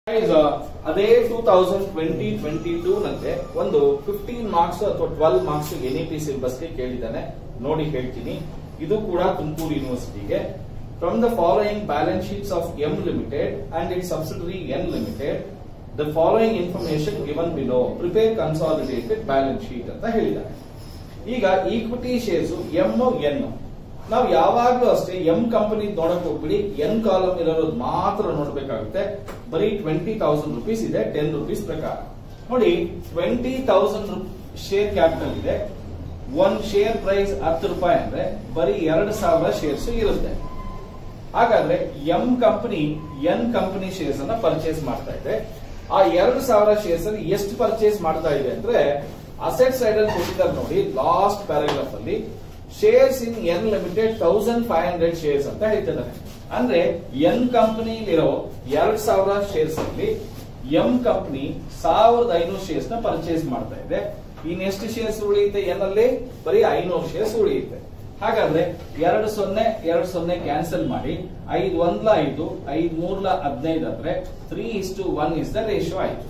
ಈಗ ಅದೇ two thousand twenty twenty two ನಂತೆ ಒಂದು ಫಿಫ್ಟೀನ್ ಮಾರ್ಕ್ಸ್ ಅಥವಾ twelve marks N E P ಸಿಲೆಬಸ್ಗೆ ಕೇಳಿದ್ದಾನೆ ನೋಡಿ ಹೇಳ್ತೀನಿ ಇದು ಕೂಡ ತುಮಕೂರು ಯೂನಿವರ್ಸಿಟಿಗೆ from the following balance sheets of M limited and it subsidiary N limited the following information given below prepare consolidated balance sheet ಅಂತ ಹೇಳಿದ್ದಾರೆ ಈಗ ಈಕ್ವಿಟಿ ಶೇರ್ಸ್ ಎಂ ಎನ್ ನಾವು ಯಾವಾಗ್ಲೂ ಅಷ್ಟೇ ಎಂ ಕಂಪನಿ ನೋಡಕ್ ಹೋಗ್ಬಿಡಿ ಎನ್ ಕಾಲಮ್ ಇರೋದು ಮಾತ್ರ ನೋಡ್ಬೇಕಾಗುತ್ತೆ ಬರೀ ಟ್ವೆಂಟಿ ತೌಸಂಡ್ ರುಪೀಸ್ ಇದೆ ಟೆನ್ ರುಪೀಸ್ ಪ್ರಕಾರ ನೋಡಿ ಟ್ವೆಂಟಿ ತೌಸಂಡ್ ಶೇರ್ ಕ್ಯಾಪಿಟಲ್ ಇದೆ ಒಂದ್ ಶೇರ್ ಪ್ರೈಸ್ ಹತ್ತು ರೂಪಾಯಿ ಅಂದ್ರೆ ಬರೀ ಎರಡು ಸಾವಿರ ಶೇರ್ಸ್ ಇರುತ್ತೆ ಹಾಗಾದ್ರೆ M company N company shares ಅನ್ನ ಪರ್ಚೇಸ್ ಮಾಡ್ತಾ ಇದೆ ಆ ಎರಡು ಸಾವಿರ ಶೇರ್ಸ್ ಅಲ್ಲಿ ಎಷ್ಟು ಪರ್ಚೇಸ್ ಮಾಡ್ತಾ ಇದೆ ಅಂದ್ರೆ ಅಸೆಟ್ ಸೈಡ್ ಅಲ್ಲಿ ಕೊಟ್ಟಿದ್ದಾರೆ ನೋಡಿ ಲಾಸ್ಟ್ ಪ್ಯಾರಾಗ್ರಾಫ್ ಅಲ್ಲಿ shares in N limited thousand five hundred shares ಅಂತ ಹೇಳ್ತಿದ್ದಾರೆ ಅಂದ್ರೆ ಎನ್ ಕಂಪನಿಲಿರೋ ಎರಡ್ ಸಾವಿರ ಶೇರ್ಸ್ ಅಲ್ಲಿ ಎಂ ಕಂಪನಿ ಸಾವಿರದ ಐನೂರು ಶೇರ್ಸ್ ನ ಪರ್ಚೇಸ್ ಮಾಡ್ತಾ ಇದೆ ಇನ್ನೆಷ್ಟು ಶೇರ್ಸ್ ಉಳಿಯುತ್ತೆ ಎನ್ ಅಲ್ಲಿ ಬರೀ ಐನೂರು ಶೇರ್ಸ್ ಉಳಿಯುತ್ತೆ ಹಾಗಾದ್ರೆ ಎರಡು ಸೊನ್ನೆ ಎರಡು ಸೊನ್ನೆ ಕ್ಯಾನ್ಸಲ್ ಮಾಡಿ ಐದ್ ಒಂದ್ಲ ಐದು ಐದ್ ಮೂರ್ಲ ಹದಿನೈದು ಅಂದ್ರೆ three is to one is the ratio ಆಯ್ತು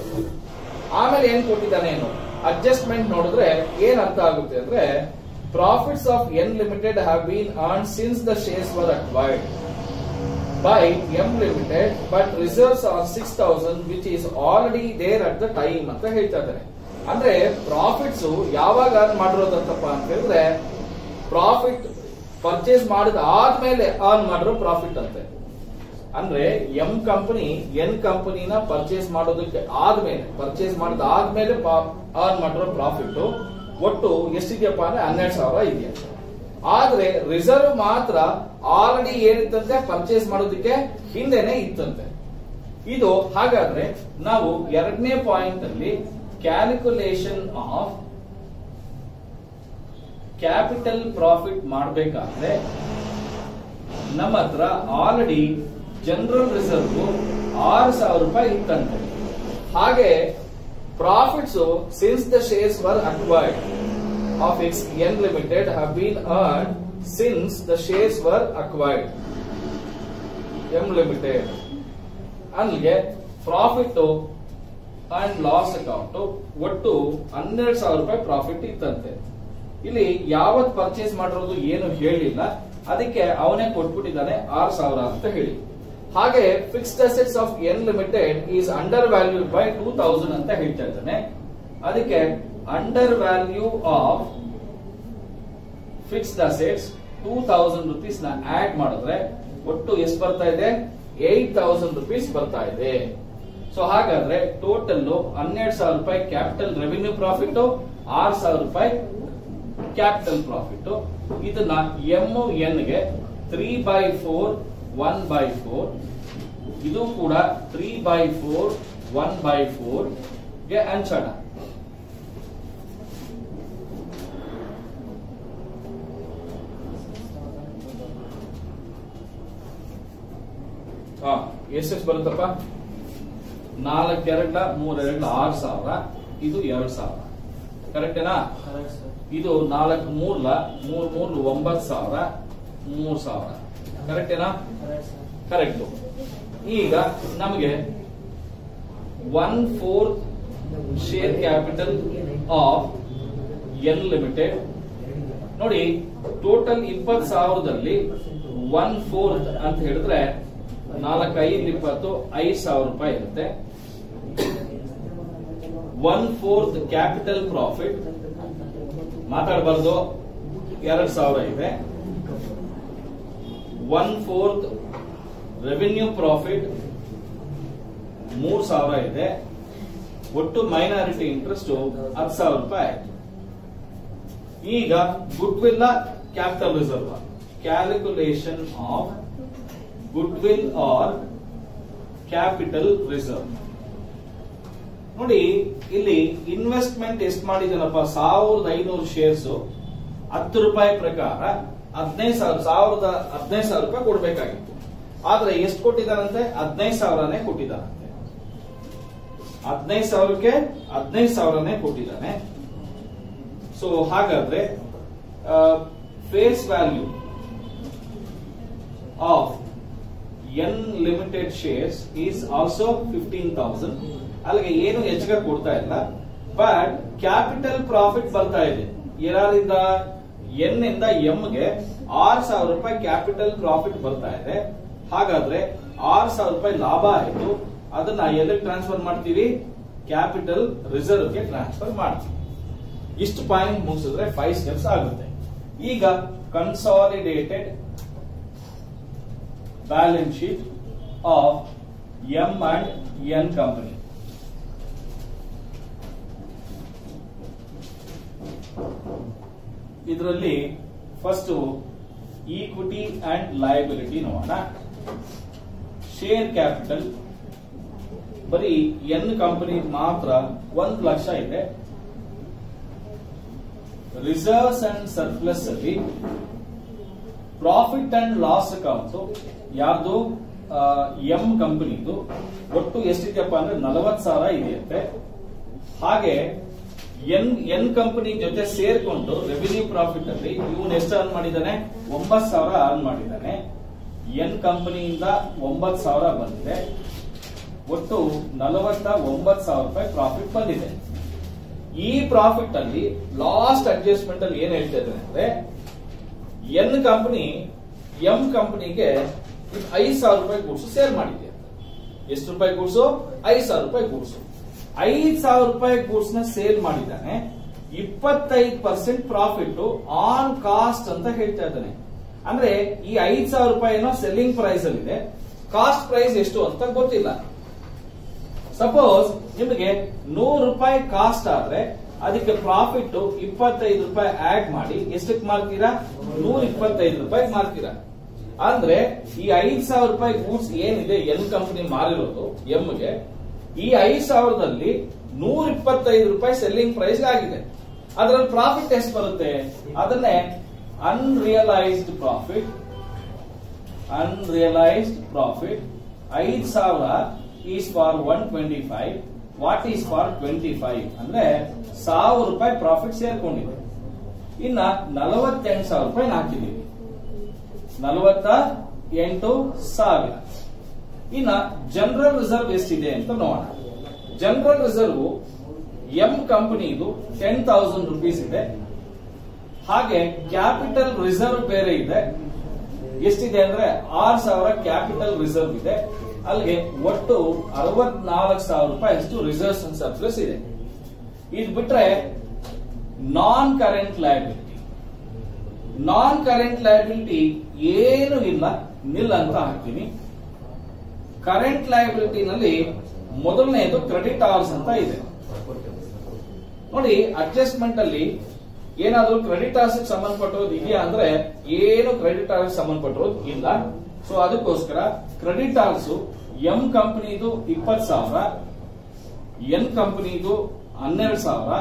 ಆಮೇಲೆ ಏನ್ ಕೊಟ್ಟಿದ್ದಾನೆ ಏನು ಅಡ್ಜಸ್ಟ್ಮೆಂಟ್ ನೋಡಿದ್ರೆ ಏನ್ ಅರ್ಥ ಆಗುತ್ತೆ ಅಂದ್ರೆ profits of N limited have been earn since the shares were acquired by M limited but reserves are six thousand which is already there at the time ಅಂತ ಹೇಳ್ತಾ ಇದ್ದಾರೆ ಅಂದ್ರೆ ಪ್ರಾಫಿಟ್ಸ್ ಯಾವಾಗ ಅರ್ನ್ ಮಾಡಿರೋದಂತಪ್ಪ ಅಂತ ಹೇಳಿದ್ರೆ ಪ್ರಾಫಿಟ್ ಪರ್ಚೇಸ್ ಮಾಡಿದ ಆದ್ಮೇಲೆ earn ಮಾಡಿರೋ ಪ್ರಾಫಿಟ್ ಅಂತೆ ಅಂದ್ರೆ ಎಂ ಕಂಪನಿ ಎನ್ ಕಂಪನಿನ ಪರ್ಚೇಸ್ ಮಾಡೋದಕ್ಕೆ ಆದ್ಮೇಲೆ ಪರ್ಚೇಸ್ ಮಾಡಿದ ಆದ್ಮೇಲೆ ಅರ್ನ್ ಮಾಡಿರೋ ಪ್ರಾಫಿಟ್ ಒಟ್ಟು ಎಷ್ಟಿದೆಯಪ್ಪ ಅಂದ್ರೆ ಹನ್ನೆರಡು ಸಾವಿರ ಇದೆಯಾ ಆದ್ರೆ ರಿಸರ್ವ್ ಮಾತ್ರ ಆಲ್ರೆಡಿ ಏನಿತ್ತಂತೆ ಪರ್ಚೇಸ್ ಮಾಡೋದಕ್ಕೆ ಹಿಂದೆನೆ ಇತ್ತಂತೆ ಇದು ಹಾಗಾದ್ರೆ ನಾವು ಎರಡನೇ ಪಾಯಿಂಟ್ ಅಲ್ಲಿ ಕ್ಯಾಲ್ಕುಲೇಷನ್ ಆಫ್ ಕ್ಯಾಪಿಟಲ್ ಪ್ರಾಫಿಟ್ ಮಾಡಬೇಕಾದ್ರೆ ನಮ್ಮ ಹತ್ರ ಆಲ್ರೆಡಿ ಜನರಲ್ ರಿಸರ್ವ್ ಆರು ಸಾವಿರ ರೂಪಾಯಿ ಇತ್ತಂತೆ ಹಾಗೆ profits since the shares were acquired of its N limited have been earn since the shares were acquired M limited ಅಲ್ಲಿಗೆ ಪ್ರಾಫಿಟ್ ಅಂಡ್ ಲಾಸ್ ಅಕೌಂಟ್ ಒಟ್ಟು ಹನ್ನೆರಡು ಸಾವಿರ ರೂಪಾಯಿ ಪ್ರಾಫಿಟ್ ಇತ್ತಂತೆ ಇಲ್ಲಿ ಯಾವತ್ ಪರ್ಚೇಸ್ ಮಾಡಿರೋದು ಏನು ಹೇಳಿಲ್ಲ ಅದಕ್ಕೆ ಅವನೇ ಕೊಟ್ಬಿಟ್ಟಿದ್ದಾನೆ ಆರು ಸಾವಿರ ಅಂತ ಹೇಳಿ ಹಾಗೆ fixed assets of N limited is under value by two thousand ಅಂತ ಹೇಳ್ತಾ ಇದ್ದಾನೆ ಅದಕ್ಕೆ under value of fixed assets two thousand rupees ನ ಆಡ್ ಮಾಡಿದ್ರೆ ಒಟ್ಟು ಎಷ್ಟು ಬರ್ತಾ ಇದೆ ಏಟ್ ತೌಸಂಡ್ ರುಪೀಸ್ ಬರ್ತಾ ಇದೆ ಸೊ ಹಾಗಾದ್ರೆ ಟೋಟಲ್ ಹನ್ನೆರಡು ಸಾವಿರ ರೂಪಾಯಿ ಕ್ಯಾಪಿಟಲ್ ರೆವಿನ್ಯೂ ಪ್ರಾಫಿಟ್ ಆರು ಸಾವಿರ ರೂಪಾಯಿ ಕ್ಯಾಪಿಟಲ್ ಪ್ರಾಫಿಟ್ ಇದನ್ನ ಎಂ ಎನ್ ಗೆ three by four one by four ಇದು ಕೂಡ three by four one by four ಗೆ ಹಂಚೋಣ ಹಾ ಎಷ್ಟೆಷ್ಟು ಬರುತ್ತಪ್ಪ ನಾಲ್ಕು ಎರಡ್ಲ ಮೂರ್ ಎರಡ್ಲ ಆರು ಸಾವಿರ ಇದು ಎರಡ್ ಸಾವಿರ ಕರೆಕ್ಟೇನಾ ಕರೆಕ್ಟ್ ಸರ್ ಇದು ನಾಲ್ಕು ಮೂರ್ಲ ಮೂರ್ ಮೂರ್ಲು ಒಂಬತ್ತು ಸಾವಿರ ಮೂರ್ ಸಾವಿರ ಕರೆಕ್ಟೇನಾ ಕರೆಕ್ಟ್ ಸರ್ ಕರೆಕ್ಟ್ ಈಗ ನಮಗೆ one fourth share capital of N limited ನೋಡಿ ಟೋಟಲ್ ಇಪ್ಪತ್ತು ಸಾವಿರದಲ್ಲಿ ಒನ್ ಫೋರ್ತ್ ಅಂತ ಹೇಳಿದ್ರೆ ನಾಲ್ಕು ಐದು ಇಪ್ಪತ್ತು ಐದು ಸಾವಿರ ರೂಪಾಯಿ ಇರುತ್ತೆ ಒನ್ ಫೋರ್ತ್ ಕ್ಯಾಪಿಟಲ್ ಪ್ರಾಫಿಟ್ ಮಾತಾಡಬಾರ್ದು ಎರಡ್ ಸಾವಿರ ಇದೆ ಒನ್ ಫೋರ್ತ್ ರೆವಿನ್ಯೂ ಪ್ರಾಫಿಟ್ ಮೂರ್ ಸಾವಿರ ಇದೆ ಒಟ್ಟು ಮೈನಾರಿಟಿ ಇಂಟ್ರೆಸ್ಟ್ ಹತ್ತು ಸಾವಿರ ರೂಪಾಯಿ ಆಯ್ತು ಈಗ good will capital reserve calculation of good will or capital reserve ನೋಡಿ ಇಲ್ಲಿ ಇನ್ವೆಸ್ಟ್ಮೆಂಟ್ ಎಷ್ಟು ಮಾಡಿದಾನಪ್ಪ ಸಾವಿರದ ಐನೂರು ಶೇರ್ಸ್ ಹತ್ತು ರೂಪಾಯಿ ಪ್ರಕಾರ ಹದಿನೈದು ಸಾವಿರ ಸಾವಿರದ ಹದಿನೈದು ಸಾವಿರ ರೂಪಾಯಿ ಕೊಡ್ಬೇಕಾಗಿತ್ತು ಆದ್ರೆ ಎಷ್ಟು ಕೊಟ್ಟಿದ್ದಾರಂತೆ ಹದಿನೈದು ಸಾವಿರನೇ ಕೊಟ್ಟಿದ್ದಾರಂತೆ ಹದಿನೈದು ಸಾವಿರಕ್ಕೆ ಹದಿನೈದು ಸಾವಿರನೇ ಕೊಟ್ಟಿದ್ದಾನೆ ಸೊ ಹಾಗಾದ್ರೆ face value of N limited shares is also fifteen thousand ಅಲ್ಲಿಗೆ ಏನು ಹೆಚ್ಚಿಗೆ ಕೊಡ್ತಾ ಇಲ್ಲ ಬಟ್ ಕ್ಯಾಪಿಟಲ್ ಪ್ರಾಫಿಟ್ ಬರ್ತಾ ಇದೆ ಯಾರಿಂದ ಎನ್ ಇಂದ ಎಂ ಗೆ ಆರ್ ಸಾವಿರ ರೂಪಾಯಿ ಕ್ಯಾಪಿಟಲ್ ಪ್ರಾಫಿಟ್ ಬರ್ತಾ ಇದೆ ಹಾಗಾದ್ರೆ ಆರ್ ಸಾವಿರ ರೂಪಾಯಿ ಲಾಭ ಆಯ್ತು ಅದನ್ನ ಎಲ್ಲಿಗೆ ಟ್ರಾನ್ಸ್ಫರ್ ಮಾಡ್ತೀವಿ ಕ್ಯಾಪಿಟಲ್ ರಿಸರ್ವ್ ಗೆ ಟ್ರಾನ್ಸ್ಫರ್ ಮಾಡ್ತೀವಿ ಇಷ್ಟು ಪಾಯಿಂಟ್ ಮುಗಿಸಿದ್ರೆ ಫೈವ್ ಸ್ಟೆಪ್ಸ್ ಆಗುತ್ತೆ ಈಗ consolidated balance sheet of M and N company ಇದರಲ್ಲಿ ಫಸ್ಟ್ ಈಕ್ವಿಟಿ ಅಂಡ್ ಲಯಬಿಲಿಟಿ ನೋಡೋಣ ಶೇರ್ ಕ್ಯಾಪಿಟಲ್ ಬರೀ ಎನ್ ಕಂಪನಿ ಮಾತ್ರ ಒಂದು ಲಕ್ಷ ಇದೆ ರಿಸರ್ವ್ಸ್ ಅಂಡ್ ಸರ್ಪ್ಲಸ್ ಅಲ್ಲಿ ಪ್ರಾಫಿಟ್ ಅಂಡ್ ಲಾಸ್ ಅಕೌಂಟ್ ಯಾರ್ದು ಎಂ ಕಂಪನಿದು ಒಟ್ಟು ಎಷ್ಟಿದೆಯಪ್ಪ ಅಂದ್ರೆ ನಲವತ್ ಸಾವಿರ ಇದೆಯಂತೆ ಹಾಗೆ ಎನ್ ಎನ್ ಕಂಪನಿ ಜೊತೆ ಸೇರ್ಕೊಂಡು ರೆವಿನ್ಯೂ ಪ್ರಾಫಿಟ್ ಅಲ್ಲಿ ಇವನ್ ಎಷ್ಟು ಅರ್ನ್ ಮಾಡಿದ್ದಾನೆ ಒಂಬತ್ ಸಾವಿರ ಅರ್ನ್ ಮಾಡಿದ್ದಾನೆ ಎನ್ ಕಂಪನಿಯಿಂದ ಒಂಬತ್ ಸಾವಿರ ಬಂದಿದೆ ಒಟ್ಟು ನಲವತ್ತ ಒಂಬತ್ ಸಾವಿರ ರೂಪಾಯಿ ಪ್ರಾಫಿಟ್ ಬಂದಿದೆ ಈ ಪ್ರಾಫಿಟ್ ಅಲ್ಲಿ ಲಾಸ್ಟ್ ಅಡ್ಜಸ್ಟ್ಮೆಂಟ್ ಅಲ್ಲಿ ಏನ್ ಹೇಳ್ತಾ ಇದ್ದಾರೆ ಅಂದ್ರೆ ಎನ್ ಕಂಪನಿ ಎಂ ಕಂಪನಿಗೆ ಐದ್ ಸಾವಿರ ರೂಪಾಯಿ ಗೂಡ್ಸು ಸೇಲ್ ಮಾಡಿದೆ ಎಷ್ಟು ರೂಪಾಯಿ ಗೂಡ್ಸು ಐದ್ ಸಾವಿರ ರೂಪಾಯಿ ಗೂಡ್ಸು ಐದ್ ಸಾವಿರ ರೂಪಾಯಿ ಗೂಡ್ಸ್ ನ ಸೇಲ್ ಮಾಡಿದ್ದಾನೆ ಇಪ್ಪತ್ತೈದು ಪರ್ಸೆಂಟ್ ಪ್ರಾಫಿಟ್ ಆನ್ ಕಾಸ್ಟ್ ಅಂತ ಹೇಳ್ತಾ ಇದ್ದಾನೆ ಅಂದ್ರೆ ಈ ಐದ್ ಸಾವಿರ ರೂಪಾಯಿ ಏನೋ ಸೆಲ್ಲಿಂಗ್ ಪ್ರೈಸ್ ಅಲ್ಲಿ ಇದೆ ಕಾಸ್ಟ್ ಪ್ರೈಸ್ ಎಷ್ಟು ಅಂತ ಗೊತ್ತಿಲ್ಲ ಸಪೋಸ್ ನಿಮಗೆ ನೂರು ರೂಪಾಯಿ ಕಾಸ್ಟ್ ಆದ್ರೆ ಅದಕ್ಕೆ ಪ್ರಾಫಿಟ್ ಇಪ್ಪತ್ತೈದು ರೂಪಾಯಿ ಆಡ್ ಮಾಡಿ ಎಷ್ಟಕ್ಕೆ ಮಾರ್ತೀರಾ ನೂರ ಇಪ್ಪತ್ತೈದು ರೂಪಾಯಿ ಮಾರ್ತೀರಾ ಅಂದ್ರೆ ಈ ಐದ್ ಸಾವಿರ ರೂಪಾಯಿ ಗೂಡ್ಸ್ ಏನಿದೆ ಎನ್ ಕಂಪನಿ ಮಾರಿರೋದು ಎಮ್ಗೆ ಈ ಐದ್ ಸಾವಿರದಲ್ಲಿ ನೂರ ಇಪ್ಪತ್ತೈದು ರೂಪಾಯಿ ಸೆಲ್ಲಿಂಗ್ ಪ್ರೈಸ್ ಆಗಿದೆ ಅದರಲ್ಲಿ ಪ್ರಾಫಿಟ್ ಎಷ್ಟು ಬರುತ್ತೆ ಅದನ್ನೇ ಅನ್ರಿಯಲೈಸ್ಡ್ ಪ್ರಾಫಿಟ್ ಅನ್ರಿಯಲೈಸ್ಡ್ ಪ್ರಾಫಿಟ್ ಐದ್ ಸಾವಿರ is for one twenty five what is for twenty five ಅಂದ್ರೆ ಸಾವಿರ ರೂಪಾಯಿ ಪ್ರಾಫಿಟ್ ಸೇರ್ಕೊಂಡಿದೆ ಇನ್ನ ನಲವತ್ತೆಂಟು ಸಾವಿರ ರೂಪಾಯಿ ಹಾಕಿದೀವಿ ನಲವತ್ತ ಎಂಟು ಸಾವಿರ ಇನ್ನ ಜನರಲ್ ರಿಸರ್ವ್ ಎಷ್ಟಿದೆ ಅಂತ ನೋಡೋಣ ಜನರಲ್ ರಿಸರ್ವ್ ಎಂ ಕಂಪನಿದು ಟೆನ್ ತೌಸಂಡ್ ರುಪೀಸ್ ಇದೆ ಹಾಗೆ ಕ್ಯಾಪಿಟಲ್ ರಿಸರ್ವ್ ಬೇರೆ ಇದೆ ಎಷ್ಟಿದೆ ಅಂದ್ರೆ ಆರ್ ಸಾವಿರ ಕ್ಯಾಪಿಟಲ್ ರಿಸರ್ವ್ ಇದೆ ಅಲ್ಲಿಗೆ ಒಟ್ಟು ಅರವತ್ನಾಲ್ಕು ಸಾವಿರ ರೂಪಾಯಿ ಅಷ್ಟು ರಿಸರ್ವ್ಸ್ ಅಂಡ್ ಸರ್ಪ್ಲಸ್ ಇದೆ ಇದು ಬಿಟ್ರೆ non current liability non current liability ಏನು ಇಲ್ಲ ನಿಲ್ ಅಂತ ಹಾಕ್ತೀನಿ ಕರೆಂಟ್ ಲಯಬಿಲಿಟಿನಲ್ಲಿ ಮೊದಲನೆಯದು ಕ್ರೆಡಿಟ್ ಅವರ್ಸ್ ಅಂತ ಇದೆ ನೋಡಿ ಅಡ್ಜಸ್ಟ್ಮೆಂಟ್ ಅಲ್ಲಿ ಏನಾದ್ರೂ ಕ್ರೆಡಿಟ್ ಅವರ್ಸ್ ಸಂಬಂಧಪಟ್ಟಿರೋದು ಇದೆಯಾ ಅಂದ್ರೆ ಏನು ಕ್ರೆಡಿಟ್ ಅವರ್ಸ್ ಸಂಬಂಧಪಟ್ಟಿರೋದು ಇಲ್ಲ ಸೊ ಅದಕ್ಕೋಸ್ಕರ ಕ್ರೆಡಿಟ್ ಅವರ್ಸ್ ಎಂ ಕಂಪನಿದು ಇಪ್ಪತ್ ಸಾವಿರ ಎನ್ ಕಂಪನಿದು ಹನ್ನೆರಡು ಸಾವಿರ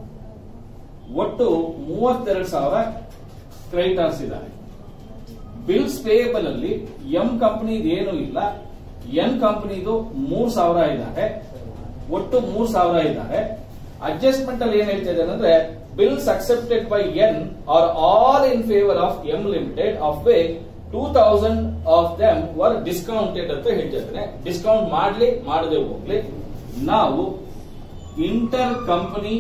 ಒಟ್ಟು ಮೂವತ್ತೆರಡು ಸಾವಿರ ಕ್ರೆಡಿಟರ್ಸ್ ಇದ್ದಾರೆ ಬಿಲ್ಸ್ ಪೇಯಬಲ್ ಅಲ್ಲಿ ಎಂ ಕಂಪನಿ ಏನು ಇಲ್ಲ ಎನ್ ಕಂಪನಿದು ಮೂರ್ ಸಾವಿರ ಇದ್ದಾರೆ ಒಟ್ಟು ಮೂರ್ ಸಾವಿರ ಇದ್ದಾರೆ ಅಡ್ಜಸ್ಟ್ಮೆಂಟ್ ಅಲ್ಲಿ ಏನ್ ಹೇಳ್ತಾ ಇದ್ದಾರೆ ಅಂದ್ರೆ bills accepted by N are all in favour of M limited of way two thousand of them were discounted ಅಂತ ಹೇಳ್ತಾ ಇದ್ದಾರೆ ಡಿಸ್ಕೌಂಟ್ ಮಾಡ್ಲಿ ಮಾಡದೆ ಹೋಗ್ಲಿ ನಾವು ಇಂಟರ್ ಕಂಪನಿ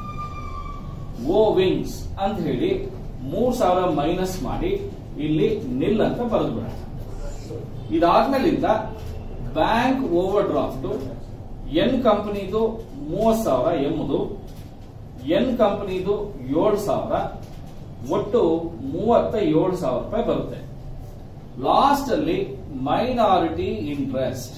ಓ ವಿಂಗ್ಸ್ ಅಂತ ಹೇಳಿ ಮೂರ್ ಸಾವಿರ ಮೈನಸ್ ಮಾಡಿ ಇಲ್ಲಿ ನಿಲ್ ಅಂತ ಬರೆದು ಬಿಡೋಣ ಇದಾದ್ಮೇಲಿಂದ ಬ್ಯಾಂಕ್ ಓವರ್ ಡ್ರಾಫ್ಟ್ ಎನ್ ಕಂಪನಿದು ಮೂವತ್ ಸಾವಿರ ಎಂಬುದು ಎನ್ ಕಂಪನಿದು ಏಳು ಸಾವಿರ ಒಟ್ಟು ಮೂವತ್ತ ಏಳು ಸಾವಿರ ರೂಪಾಯಿ ಬರುತ್ತೆ ಲಾಸ್ಟ್ ಅಲ್ಲಿ ಮೈನಾರಿಟಿ ಇಂಟ್ರೆಸ್ಟ್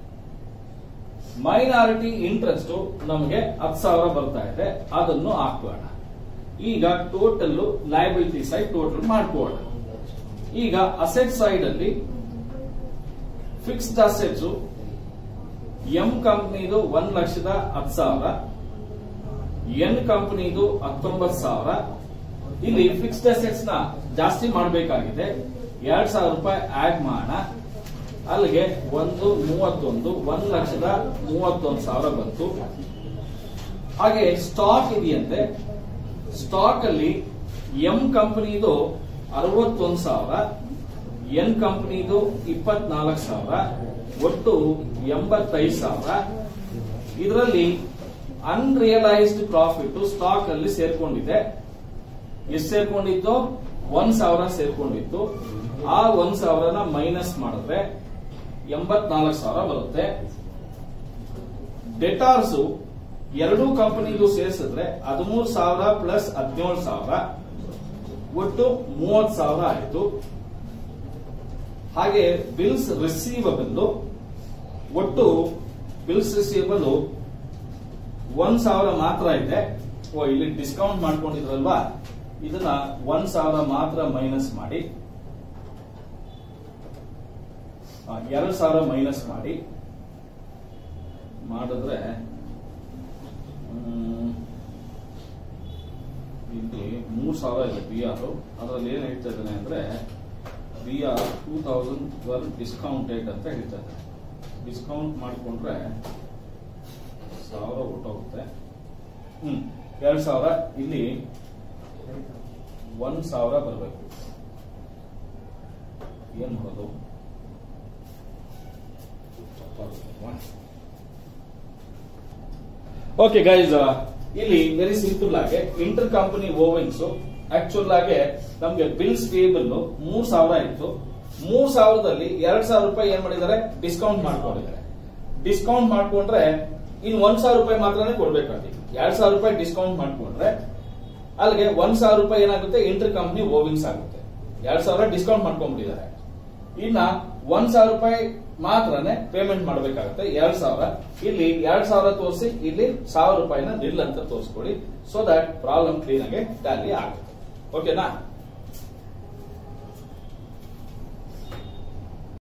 ಮೈನಾರಿಟಿ ಇಂಟ್ರೆಸ್ಟ್ ನಮಗೆ ಹತ್ತು ಸಾವಿರ ಬರ್ತಾ ಇದೆ ಅದನ್ನು ಹಾಕೋಣ ಈಗ ಟೋಟಲ್ ಲಯಬಿಲಿಟಿ ಸೈಡ್ ಟೋಟಲ್ ಮಾಡ್ಕೋಣ ಈಗ ಅಸೆಟ್ ಸೈಡ್ ಅಲ್ಲಿ ಫಿಕ್ಸ್ಡ್ ಅಸೆಟ್ಸ್ ಎಂ ಕಂಪನಿದು ಒಂದ್ ಲಕ್ಷದ ಹತ್ತು ಸಾವಿರ ಎನ್ ಕಂಪನಿದು ಹತ್ತೊಂಬತ್ತು ಸಾವಿರ ಇಲ್ಲಿ ಫಿಕ್ಸ್ಡ್ ಅಸೆಟ್ಸ್ ನ ಜಾಸ್ತಿ ಮಾಡಬೇಕಾಗಿದೆ ಎರಡ್ ಸಾವಿರ ರೂಪಾಯಿ ಆಡ್ ಮಾಡೋಣ ಅಲ್ಲಿಗೆ ಒಂದು ಮೂವತ್ತೊಂದು ಒಂದ್ ಲಕ್ಷದ ಮೂವತ್ತೊಂದು ಸಾವಿರ ಬಂತು ಹಾಗೆ ಸ್ಟಾಕ್ ಇದೆಯಂತೆ ಸ್ಟಾಕ್ ಅಲ್ಲಿ ಎಂ ಕಂಪನಿದು ಅರವತ್ತೊಂದು ಸಾವಿರ ಎನ್ ಕಂಪನಿದು ಇಪ್ಪತ್ನಾಲ್ಕು ಸಾವಿರ ಒಟ್ಟು ಎಂಬತ್ತೈದು ಸಾವಿರ ಇದರಲ್ಲಿ ಅನ್ರಿಯಲೈಸ್ಡ್ ಪ್ರಾಫಿಟ್ ಸ್ಟಾಕ್ ಅಲ್ಲಿ ಸೇರ್ಕೊಂಡಿದೆ ಎಷ್ಟು ಸೇರ್ಕೊಂಡಿತ್ತು ಒಂದ್ ಸಾವಿರ ಸೇರ್ಕೊಂಡಿತ್ತು ಆ ಒಂದ್ ಸಾವಿರನ ಮೈನಸ್ ಮಾಡಿದ್ರೆ ಎಂಬತ್ನಾಲ್ಕು ಸಾವಿರ ಬರುತ್ತೆ ಡೆಟಾರ್ಸ್ ಎರಡೂ ಕಂಪನಿಗೂ ಸೇರಿಸಿದ್ರೆ ಹದಿಮೂರು ಸಾವಿರ ಪ್ಲಸ್ ಹದಿನೇಳು ಸಾವಿರ ಒಟ್ಟು ಮೂವತ್ ಸಾವಿರ ಆಯಿತು ಹಾಗೆ ಬಿಲ್ಸ್ ರಿಸೀವಬಲ್ ಒಟ್ಟು ಬಿಲ್ಸ್ ರಿಸೀವಬಲ್ ಒಂದ್ ಸಾವಿರ ಮಾತ್ರ ಇದೆ ಓ ಇಲ್ಲಿ ಡಿಸ್ಕೌಂಟ್ ಮಾಡ್ಕೊಂಡಿದ್ರಲ್ವಾ ಇದನ್ನ ಒಂದ್ ಸಾವಿರ ಮಾತ್ರ ಮೈನಸ್ ಮಾಡಿ ಆ, ಎರಡ್ ಸಾವಿರ ಮೈನಸ್ ಮಾಡಿ ಮಾಡಿದ್ರೆ ಮ್, ಇಲ್ಲಿ ಮೂರ್ ಸಾವಿರ ಇದೆ ಬಿ ಆರ್ ಅದರಲ್ಲಿ ಏನ್ ಹೇಳ್ತಾ ಇದ್ದಾನೆ ಅಂದ್ರೆ B R two thousand twelve discounted ಅಂತ ಹೇಳ್ತಾ ಇದ್ದಾನೆ ಡಿಸ್ಕೌಂಟ್ ಮಾಡಿಕೊಂಡ್ರೆ ಸಾವಿರ ಹೊಟ್ಟೋಗುತ್ತೆ ಹ್ಮ್ ಎರಡ್ ಸಾವಿರ ಇಲ್ಲಿ ಒಂದ್ ಸಾವಿರ ಬರಬೇಕು ಏನ್ ಮಾಡೋದು ಓಕೆ ಗೈಸ್ ಇಲ್ಲಿ ವೆರಿ ಸಿಂಪಲ್ ಆಗಿ ಇಂಟರ್ ಕಂಪನಿ ಓವೆನ್ಸ್ ಆಕ್ಚುಲ್ ಆಗಿ ನಮ್ಗೆ ಬಿಲ್ಸ್ ಪೇಬಲ್ ಮೂರ್ ಸಾವಿರ ಇತ್ತು ಮೂರ್ ಸಾವಿರದಲ್ಲಿ ಎರಡ್ ಸಾವಿರ ರೂಪಾಯಿ ಏನ್ ಮಾಡಿದ್ದಾರೆ ಡಿಸ್ಕೌಂಟ್ ಮಾಡ್ಕೊಂಡಿದ್ದಾರೆ ಡಿಸ್ಕೌಂಟ್ ಮಾಡ್ಕೊಂಡ್ರೆ ಇನ್ ಒಂದ್ ಸಾವಿರ ರೂಪಾಯಿ ಮಾತ್ರನೇ ಕೊಡ್ಬೇಕಾಗ್ತದೆ ಎರಡ್ ಸಾವಿರ ರೂಪಾಯಿ ಡಿಸ್ಕೌಂಟ್ ಮಾಡ್ಕೊಂಡ್ರೆ ಅಲ್ಲಿಗೆ ಒಂದ್ ಸಾವಿರ ರೂಪಾಯಿ ಏನಾಗುತ್ತೆ ಇಂಟರ್ ಕಂಪನಿ ಓವಿಂಗ್ಸ್ ಆಗುತ್ತೆ ಎರಡ್ ಸಾವಿರ ಡಿಸ್ಕೌಂಟ್ ಮಾಡ್ಕೊಂಡ್ಬಿಟ್ಟಿದ್ದಾರೆ ಇನ್ನ ಒಂದ್ ಸಾವಿರ ರೂಪಾಯಿ ಮಾತ್ರನೇ ಪೇಮೆಂಟ್ ಮಾಡಬೇಕಾಗುತ್ತೆ ಎರಡ್ ಸಾವಿರ ಇಲ್ಲಿ ಎರಡ್ ಸಾವಿರ ತೋರಿಸಿ ಇಲ್ಲಿ ಸಾವಿರ ರೂಪಾಯಿನ ನಿಲ್ ಅಂತ ತೋರಿಸ್ಕೊಳ್ಳಿ ಸೊ ದಟ್ ಪ್ರಾಬ್ಲಮ್ ಕ್ಲೀನ್ ಆಗಿ ಟ್ಯಾಲಿ ಆಗುತ್ತೆ ಓಕೆನಾ